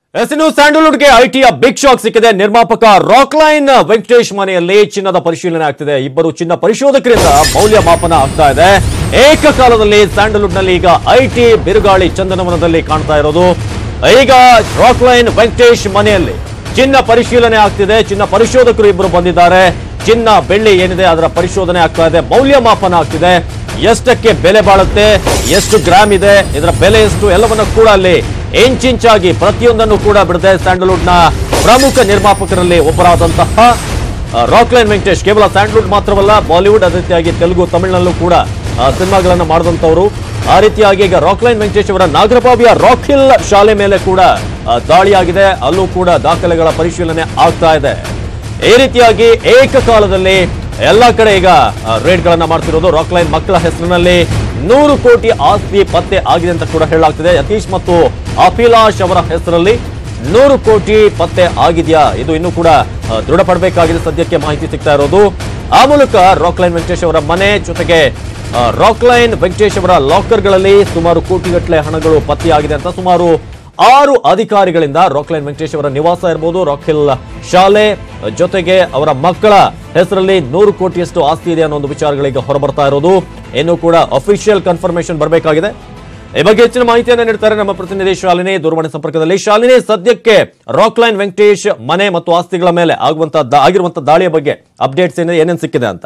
S ಇನ್ನು ಸ್ಯಾಂಡಲ್ವುಡ್ಗೆ ಐಟಿಯ big shock ಸಿಕ್ಕಿದೆ ನಿರ್ಮಾಪಕ ರಾಕ್ಲೈನ್ ವೆಂಕಟೇಶ್ ಮನೆಯಲ್ಲಿ ಚಿನ್ನದ ಪರಿಶೀಲನೆ ಆಗ್ತಿದೆ ಇಬ್ಬರು ಚಿನ್ನ ಪರಿಶೋಧಕರಿಂದ ಮೌಲ್ಯಮಾಪನ ಆಗ್ತಾ ಇದೆ ಏಕಕಾಲದಲ್ಲಿ ಸ್ಯಾಂಡಲ್ವುಡ್ ನಲ್ಲಿ ಈಗ ಐಟಿ ಬಿರುಗಾಳಿ ಚಂದನವನದಲ್ಲಿ ಕಾಣ್ತಾ ಇರೋದು ಈಗ ರಾಕ್ಲೈನ್ ವೆಂಕಟೇಶ್ ಮನೆಯಲ್ಲಿ ಚಿನ್ನ ಪರಿಶೀಲನೆ ಆಗ್ತಿದೆ ಚಿನ್ನ ಪರಿಶೋಧಕರು ಇಬ್ಬರು ಬಂದಿದ್ದಾರೆ ಚಿನ್ನ ಬೆಳ್ಳಿ ಏನಿದೆ ಅದರ ಪರಿಶೋಧನೆ ಆಗ್ತಾ ಇದೆ ಮೌಲ್ಯಮಾಪನ ಆಗ್ತಿದೆ ಎಷ್ಟಕ್ಕೆ ಬೆಲೆ ಬಾಳುತ್ತೆ ಎಷ್ಟು ಗ್ರಾಮ್ ಇದೆ ಇದರ ಬೆಲೆ ಎಷ್ಟು ಎಲ್ಲವನ್ನ ಕೂಡ ಅಲ್ಲಿ ಇಂಚಿಂಚಾಗಿ ಪ್ರತಿಯೊಂದನ್ನು ಕೂಡ ಬಿಡದೆ ಸ್ಯಾಂಡಲ್ವುಡ್ ನ ಪ್ರಮುಖ ನಿರ್ಮಾಪಕರಲ್ಲಿ ಒಬ್ಬರಾದಂತಹ ಆ, ರಾಕ್ಲೈನ್ ವೆಂಕಟೇಶ್ ಕೇವಲ ಸ್ಯಾಂಡಲ್ವುಡ್ ಮಾತ್ರವಲ್ಲ ಬಾಲಿವುಡ್ ಅದೇ ರೀತಿಯಾಗಿ ತೆಲುಗು ತಮಿಳಿನಲ್ಲೂ ಕೂಡ ಆ, ಸಿನಿಮಾಗಳನ್ನ ಮಾಡಿದಂತವರು ಆ ರೀತಿಯಾಗಿ ಈಗ ರಾಕ್ಲೈನ್ ವೆಂಕಟೇಶ್ ಅವರ ನಾಗರಬಾವಿಯ ರಾಕ್ ಹಿಲ್ ಶಾಲೆ ಮೇಲೆ ಕೂಡ ಆ, ದಾಳಿಯಾಗಿದೆ ಅಲ್ಲೂ ಕೂಡ ದಾಖಲೆಗಳ ಪರಿಶೀಲನೆ ಆಗ್ತಾ ಇದೆ ಈ ರೀತಿಯಾಗಿ ಏಕಕಾಲದಲ್ಲಿ ಎಲ್ಲಾ ಕಡೆ ಈಗ ರೇಡ್ ಗಳನ್ನ ಮಾಡ್ತಿರೋದು ರಾಕ್ಲೈನ್ ಮಕ್ಕಳ ಹೆಸರಿನಲ್ಲಿ ನೂರು ಕೋಟಿ ಆಸ್ತಿ ಪತ್ತೆ ಆಗಿದೆ ಅಂತ ಕೂಡ ಹೇಳಲಾಗ್ತಿದೆ ಯತೀಶ್ ಮತ್ತು ಅಭಿಲಾಷ್ ಅವರ ಹೆಸರಲ್ಲಿ ನೂರು ಕೋಟಿ ಪತ್ತೆ ಆಗಿದೆಯಾ ಇದು ಇನ್ನೂ ಕೂಡ ಆ, ದೃಢಪಡಬೇಕಾಗಿದೆ ಸದ್ಯಕ್ಕೆ ಮಾಹಿತಿ ಸಿಗ್ತಾ ಇರೋದು ಆ ಮೂಲಕ ರಾಕ್ಲೈನ್ ವೆಂಕಟೇಶ್ ಅವರ ಮನೆ ಜೊತೆಗೆ ಆ, ರಾಕ್ಲೈನ್ ವೆಂಕಟೇಶ್ ಅವರ ಲಾಕರ್ಗಳಲ್ಲಿ ಸುಮಾರು ಕೋಟಿಗಟ್ಟಲೆ ಹಣಗಳು ಪತ್ತೆಯಾಗಿದೆ ಅಂತ ಸುಮಾರು ಆರು ಅಧಿಕಾರಿಗಳಿಂದ ರಾಕ್ಲೈನ್ ವೆಂಕಟೇಶ್ ಅವರ ನಿವಾಸ ಇರಬಹುದು ರಾಕ್ಹಿಲ್ ಶಾಲೆ ಜೊತೆಗೆ ಅವರ ಮಕ್ಕಳ ಹೆಸರಲ್ಲಿ ನೂರು ಕೋಟಿಯಷ್ಟು ಆಸ್ತಿ ಇದೆ ಅನ್ನೋ ಒಂದು ವಿಚಾರಗಳೀಗ ಹೊರಬರ್ತಾ ಇರೋದು ಇನ್ನು ಕೂಡ ಅಫಿಷಿಯಲ್ ಕನ್ಫರ್ಮೇಶನ್ ಬರಬೇಕಾಗಿದೆ ಈ ಬಗ್ಗೆ ಹೆಚ್ಚಿನ ಮಾಹಿತಿಯನ್ನು ನೀಡ್ತಾರೆ ನಮ್ಮ ಪ್ರತಿನಿಧಿ ಶಾಲಿನಿ ದೂರವಾಣಿ ಸಂಪರ್ಕದಲ್ಲಿ ಶಾಲಿನಿ ಸದ್ಯಕ್ಕೆ ರಾಕ್ಲೈನ್ ವೆಂಕಟೇಶ್ ಮನೆ ಮತ್ತು ಆಸ್ತಿಗಳ ಮೇಲೆ ಆಗುವಂತ ಆಗಿರುವಂತ ದಾಳಿಯ ಬಗ್ಗೆ ಅಪ್ಡೇಟ್ಸ್ ಏನಿದೆ ಏನೇನು ಸಿಕ್ಕಿದೆ ಅಂತ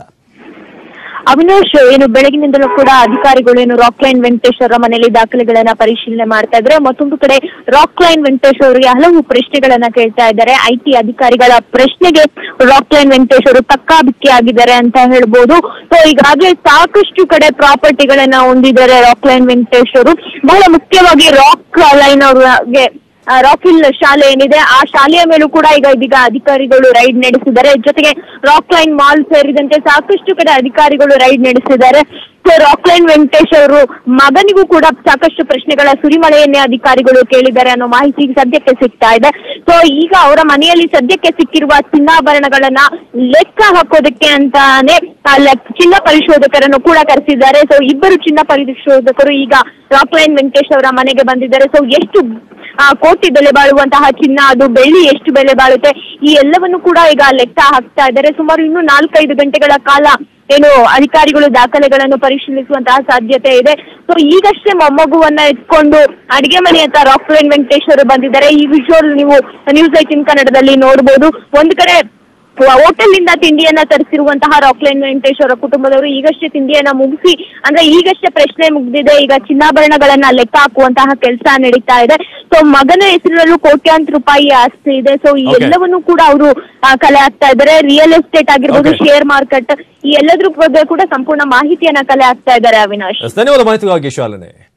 ಅವಿನಾಶ್ ಏನು ಬೆಳಗಿನಿಂದಲೂ ಕೂಡ ಅಧಿಕಾರಿಗಳು ಏನು ರಾಕ್ ಲೈನ್ ವೆಂಕಟೇಶ್ ಅವರ ಮನೆಯಲ್ಲಿ ದಾಖಲೆಗಳನ್ನ ಪರಿಶೀಲನೆ ಮಾಡ್ತಾ ಇದ್ರೆ ಮತ್ತೊಂದು ಕಡೆ ರಾಕ್ ಲೈನ್ ವೆಂಕಟೇಶ್ ಅವರಿಗೆ ಹಲವು ಪ್ರಶ್ನೆಗಳನ್ನ ಕೇಳ್ತಾ ಇದ್ದಾರೆ ಐಟಿ ಅಧಿಕಾರಿಗಳ ಪ್ರಶ್ನೆಗೆ ರಾಕ್ ಲೈನ್ ವೆಂಕಟೇಶ್ ಅವರು ತಕ್ಕಾಬಿಕ್ಕಿ ಆಗಿದ್ದಾರೆ ಅಂತ ಹೇಳ್ಬೋದು ಸೊ ಈಗಾಗಲೇ ಸಾಕಷ್ಟು ಕಡೆ ಪ್ರಾಪರ್ಟಿಗಳನ್ನ ಹೊಂದಿದ್ದಾರೆ ರಾಕ್ ಲೈನ್ ವೆಂಕಟೇಶ್ ಅವರು ಬಹಳ ಮುಖ್ಯವಾಗಿ ರಾಕ್ ಲೈನ್ ಅವ್ರಿಗೆ ಆ, ರಾಕಿಲ್ ಶಾಲೆ ಏನಿದೆ ಆ ಶಾಲೆಯ ಮೇಲೂ ಕೂಡ ಈಗ ಇದೀಗ ಅಧಿಕಾರಿಗಳು ರೈಡ್ ನಡೆಸಿದ್ದಾರೆ ಜೊತೆಗೆ ರಾಕ್ ಲೈನ್ ಮಾಲ್ ಸೇರಿದಂತೆ ಸಾಕಷ್ಟು ಕಡೆ ಅಧಿಕಾರಿಗಳು ರೈಡ್ ನಡೆಸಿದ್ದಾರೆ ಸೊ ರಾಕ್ ಲೈನ್ ವೆಂಕಟೇಶ್ ಅವರು ಮಗನಿಗೂ ಕೂಡ ಸಾಕಷ್ಟು ಪ್ರಶ್ನೆಗಳ ಸುರಿಮಳೆಯನ್ನೇ ಅಧಿಕಾರಿಗಳು ಕೇಳಿದ್ದಾರೆ ಅನ್ನೋ ಮಾಹಿತಿ ಸದ್ಯಕ್ಕೆ ಸಿಗ್ತಾ ಇದೆ ಸೊ ಈಗ ಅವರ ಮನೆಯಲ್ಲಿ ಸದ್ಯಕ್ಕೆ ಸಿಕ್ಕಿರುವ ಚಿನ್ನಾಭರಣಗಳನ್ನ ಲೆಕ್ಕ ಹಾಕೋದಕ್ಕೆ ಅಂತಾನೆ ಆ ಲೆ- ಚಿನ್ನ ಪರಿಶೋಧಕರನ್ನು ಕೂಡ ಕರೆಸಿದ್ದಾರೆ ಸೊ ಇಬ್ಬರು ಚಿನ್ನ ಪರಿಶೋಧಕರು ಈಗ ರಾಕ್ ಲೈನ್ ವೆಂಕಟೇಶ್ ಅವರ ಮನೆಗೆ ಬಂದಿದ್ದಾರೆ ಸೊ ಎಷ್ಟು ಆ ಕೋಟಿ ಬೆಲೆ ಬಾಳುವಂತಹ ಚಿನ್ನ ಅದು ಬೆಳ್ಳಿ ಎಷ್ಟು ಬೆಲೆ ಬಾಳುತ್ತೆ ಈ ಎಲ್ಲವನ್ನು ಕೂಡ ಈಗ ಲೆಕ್ಕ ಹಾಕ್ತಾ ಇದ್ದಾರೆ ಸುಮಾರು ಇನ್ನು ನಾಲ್ಕೈದು ಗಂಟೆಗಳ ಕಾಲ ಏನು ಅಧಿಕಾರಿಗಳು ದಾಖಲೆಗಳನ್ನು ಪರಿಶೀಲಿಸುವಂತಹ ಸಾಧ್ಯತೆ ಇದೆ ಸೊ ಈಗಷ್ಟೇ ಮೊಮ್ಮಗುವನ್ನ ಎತ್ಕೊಂಡು ಅಡಿಗೆ ಮನೆ ಹತ್ರ ರಾಕ್ಲೈನ್ ವೆಂಕಟೇಶ್ ಅವರು ಬಂದಿದ್ದಾರೆ ಈ ವಿಜುವಲ್ ನೀವು ನ್ಯೂಸ್ ಐಟಿನ್ ಕನ್ನಡದಲ್ಲಿ ನೋಡಬಹುದು ಒಂದು ಕಡೆ ಹೋಟೆಲ್ ನಿಂದ ತಿಂಡಿಯನ್ನ ತರಿಸಿರುವಂತಹ ರಾಕ್ಲೈನ್ ವೆಂಕಟೇಶ್ ಅವರ ಕುಟುಂಬದವರು ಈಗಷ್ಟೇ ತಿಂಡಿಯನ್ನ ಮುಗಿಸಿ ಅಂದ್ರೆ ಈಗಷ್ಟೇ ಪ್ರಶ್ನೆ ಮುಗಿದಿದೆ ಈಗ ಚಿನ್ನಾಭರಣಗಳನ್ನ ಲೆಕ್ಕ ಹಾಕುವಂತಹ ಕೆಲಸ ನಡೀತಾ ಇದೆ ಸೊ ಮಗನ ಹೆಸರಲ್ಲೂ ಕೋಟ್ಯಾಂತರ ರೂಪಾಯಿ ಆಸ್ತಿ ಇದೆ ಸೊ ಈ Okay. ಎಲ್ಲವನ್ನು ಕೂಡ ಅವರು ಕಲೆ ಹಾಕ್ತಾ ಇದ್ದಾರೆ ರಿಯಲ್ ಎಸ್ಟೇಟ್ ಆಗಿರ್ಬೋದು Okay. ಶೇರ್ ಮಾರ್ಕೆಟ್ ಈ ಎಲ್ಲದ್ರ ಬಗ್ಗೆ ಕೂಡ ಸಂಪೂರ್ಣ ಮಾಹಿತಿಯನ್ನ ಕಲೆ ಹಾಕ್ತಾ ಇದ್ದಾರೆ ಅವಿನಾಶ್ ಧನ್ಯವಾದ ಮಾಹಿತಿಗಾಗಿ ಶಾಲಿನಿ